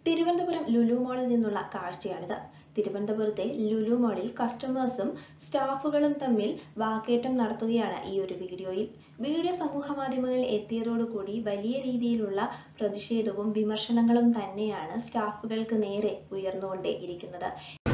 തിരുവനന്തപുരം ലുലു മാളിൽ നിന്നുള്ള കാഴ്ചയാണിത് തിരുവനന്തപുരത്തെ ലുലു മാളിൽ കസ്റ്റമേഴ്സും സ്റ്റാഫുകളും തമ്മിൽ വാക്കേറ്റം നടത്തുകയാണ് ഈ ഒരു വീഡിയോയിൽ വീഡിയോ സമൂഹ മാധ്യമങ്ങളിൽ എത്തിയതോടുകൂടി വലിയ രീതിയിലുള്ള പ്രതിഷേധവും വിമർശനങ്ങളും തന്നെയാണ് സ്റ്റാഫുകൾക്ക് നേരെ ഉയർന്നുകൊണ്ടേ ഇരിക്കുന്നത്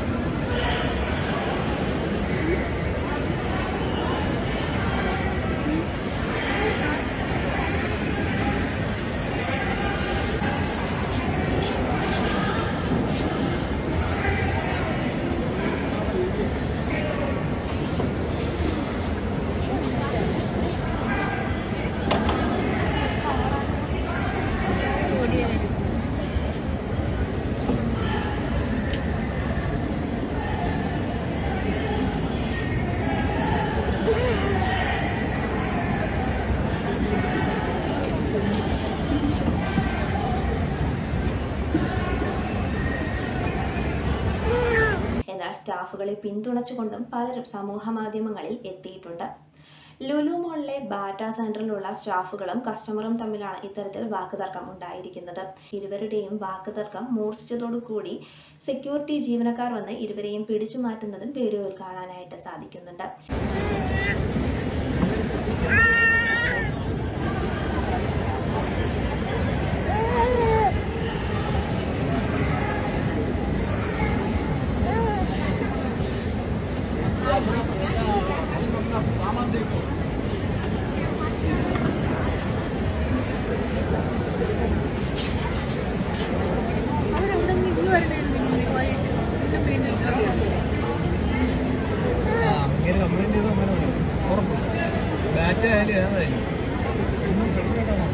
എന്നാൽ സ്റ്റാഫുകളെ പിന്തുണച്ചുകൊണ്ടും പലരും സമൂഹ മാധ്യമങ്ങളിൽ എത്തിയിട്ടുണ്ട് ലുലു മോളിലെ ബാറ്റ സെന്ററിലുള്ള സ്റ്റാഫുകളും കസ്റ്റമറും തമ്മിലാണ് ഇത്തരത്തിൽ വാക്കുതർക്കം ഉണ്ടായിരിക്കുന്നത് ഇരുവരുടെയും വാക്കുതർക്കം മൂർച്ഛിച്ചതോടുകൂടി സെക്യൂരിറ്റി ജീവനക്കാർ വന്ന് ഇരുവരെയും പിടിച്ചു മാറ്റുന്നതും വീഡിയോയിൽ കാണാനായിട്ട് സാധിക്കുന്നുണ്ട് അവരവിടെ നിന്ന് ഇങ്ങ് വരണമായിരുന്നു പോയിട്ട് പിന്നെ വീണ്ടും ആ, ഇങ്ങനെ കംപ്ലൈന്റ് ചെയ്ത് അങ്ങനെ വരും. ഉറപ്പ് ഡാറ്റ ആയാലും ഏതായാലും ഒന്നും പെട്ടെന്ന്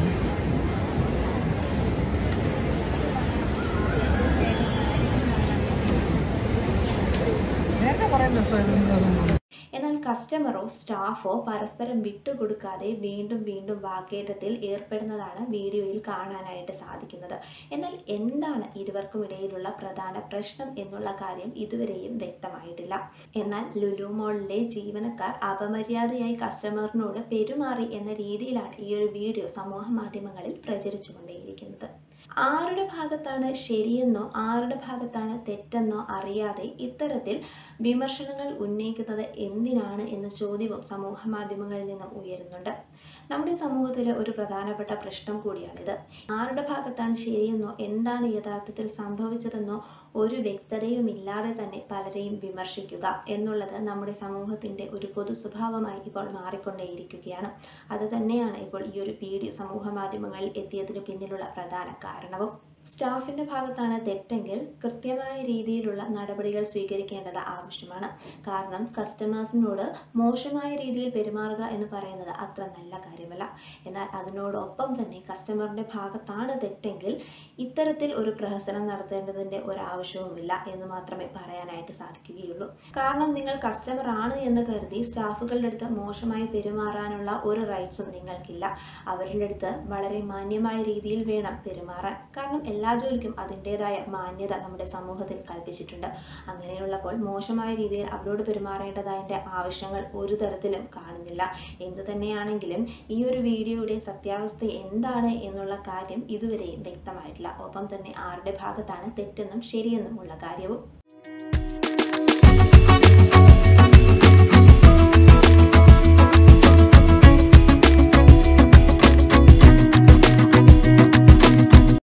നേരത്തെ പറയാൻ രസമായിരുന്നു എന്നാൽ കസ്റ്റമറോ സ്റ്റാഫോ പരസ്പരം വിട്ടുകൊടുക്കാതെ വീണ്ടും വീണ്ടും വാക്കേറ്റത്തിൽ ഏർപ്പെടുന്നതാണ് വീഡിയോയിൽ കാണാനായിട്ട് സാധിക്കുന്നത് എന്നാൽ എന്താണ് ഇരുവർക്കും ഇടയിലുള്ള പ്രധാന പ്രശ്നം എന്നുള്ള കാര്യം ഇതുവരെയും വ്യക്തമായിട്ടില്ല എന്നാൽ ലുലു മോളിലെ ജീവനക്കാർ അപമര്യാദയായി കസ്റ്റമറിനോട് പെരുമാറി എന്ന രീതിയിലാണ് ഈ ഒരു വീഡിയോ സമൂഹ മാധ്യമങ്ങളിൽ പ്രചരിച്ചുകൊണ്ടേയിരിക്കുന്നത് ആരുടെ ഭാഗത്താണ് ശരിയെന്നോ ആരുടെ ഭാഗത്താണ് തെറ്റെന്നോ അറിയാതെ ഇത്തരത്തിൽ വിമർശനങ്ങൾ ഉന്നയിക്കുന്നത് എന്തിനാണ് എന്ന ചോദ്യവും സമൂഹ മാധ്യമങ്ങളിൽ നിന്നും ഉയരുന്നുണ്ട് നമ്മുടെ സമൂഹത്തിലെ ഒരു പ്രധാനപ്പെട്ട പ്രശ്നം കൂടിയാണിത് ആരുടെ ഭാഗത്താണ് ശരിയെന്നോ എന്താണ് യഥാർത്ഥത്തിൽ സംഭവിച്ചതെന്നോ ഒരു വ്യക്തതയുമില്ലാതെ തന്നെ പലരെയും വിമർശിക്കുക എന്നുള്ളത് നമ്മുടെ സമൂഹത്തിൻ്റെ ഒരു പൊതു സ്വഭാവമായി ഇപ്പോൾ മാറിക്കൊണ്ടേയിരിക്കുകയാണ് അത് തന്നെയാണ് ഇപ്പോൾ ഈ ഒരു വീഡിയോ സമൂഹ മാധ്യമങ്ങളിൽ എത്തിയതിന് പിന്നിലുള്ള പ്രധാന കാരണവും സ്റ്റാഫിൻ്റെ ഭാഗത്താണ് തെറ്റെങ്കിൽ കൃത്യമായ രീതിയിലുള്ള നടപടികൾ സ്വീകരിക്കേണ്ടത് ആവശ്യമാണ് കാരണം കസ്റ്റമേഴ്സിനോട് മോശമായ രീതിയിൽ പെരുമാറുക എന്ന് പറയുന്നത് അത്ര നല്ല കാര്യമല്ല എന്നാൽ അതിനോടൊപ്പം തന്നെ കസ്റ്റമറിൻ്റെ ഭാഗത്താണ് തെറ്റെങ്കിൽ ഇത്തരത്തിൽ ഒരു പ്രഹസനം നടത്തേണ്ടതിൻ്റെ ഒരാവശ്യവുമില്ല എന്ന് മാത്രമേ പറയാനായിട്ട് സാധിക്കുകയുള്ളൂ കാരണം നിങ്ങൾ കസ്റ്റമർ ആണ് എന്ന് കരുതി സ്റ്റാഫുകളുടെ അടുത്ത് മോശമായി പെരുമാറാനുള്ള ഒരു റൈറ്റ്സും നിങ്ങൾക്കില്ല അവരുടെ അടുത്ത് വളരെ മാന്യമായ രീതിയിൽ വേണം പെരുമാറാൻ കാരണം എല്ലാ ജോലിക്കും അതിൻ്റെതായ മാന്യത നമ്മുടെ സമൂഹത്തിൽ കൽപ്പിച്ചിട്ടുണ്ട് അങ്ങനെയുള്ളപ്പോൾ മോശമായ രീതിയിൽ അവരോട് പെരുമാറേണ്ടതായതിൻ്റെ ആവശ്യങ്ങൾ ഒരു തരത്തിലും കാണുന്നില്ല എന്തു തന്നെയാണെങ്കിലും ഈ ഒരു വീഡിയോയുടെ സത്യാവസ്ഥ എന്താണ് എന്നുള്ള കാര്യം ഇതുവരെയും വ്യക്തമായിട്ടില്ല ഒപ്പം തന്നെ ആരുടെ ഭാഗത്താണ് തെറ്റെന്നും ശരിയെന്നും ഉള്ള കാര്യവും